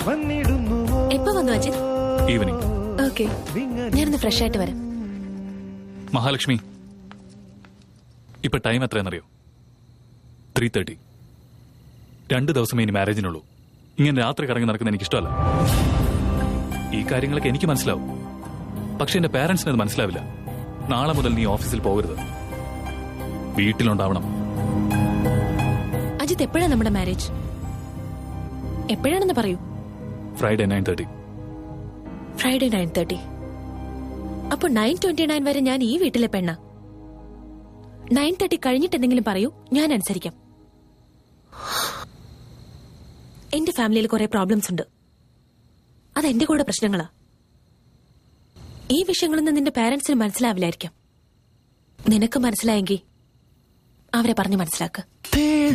എപ്പോ വന്നു Ajith evening okay ഞാനൊന്ന് ഫ്രഷ് ആയിട്ട് വരാം മഹാലക്ഷ്മി ഇപ്പൊ ടൈം എത്രയെന്നറിയോ ത്രീ തേർട്ടി രണ്ട് ദിവസമേ ഇനി മാരേജിനുള്ളൂ ഇങ്ങനെ രാത്രി കറങ്ങി നടക്കുന്ന എനിക്ക് ഇഷ്ടമല്ല ഈ കാര്യങ്ങളൊക്കെ എനിക്ക് മനസ്സിലാവും പക്ഷെ എന്റെ പാരന്റ്സിന് അത് മനസ്സിലാവില്ല നാളെ മുതൽ നീ ഓഫീസിൽ പോകരുത് വീട്ടിലുണ്ടാവണം അജിത് എപ്പോഴാണ് നമ്മുടെ മാരേജ് എപ്പോഴാണെന്ന് പറയൂ Friday nine thirty Friday nine thirty അപ്പൊ നയൻ ട്വന്റി നയൻ വരെ ഞാൻ ഈ വീട്ടിലെ പെണ്ണ നയൻ തേർട്ടി കഴിഞ്ഞിട്ട് എന്തെങ്കിലും പറയൂ ഞാൻ അനുസരിക്കാം എന്റെ ഫാമിലിയിൽ കുറെ പ്രോബ്ലംസ് ഉണ്ട് അത് എന്റെ കൂടെ പ്രശ്നങ്ങളാ ഈ വിഷയങ്ങളൊന്നും നിന്റെ പാരന്റ്സിന് മനസ്സിലാവില്ലായിരിക്കാം നിനക്ക് മനസ്സിലായെങ്കിൽ അവരെ പറഞ്ഞു മനസ്സിലാക്ക്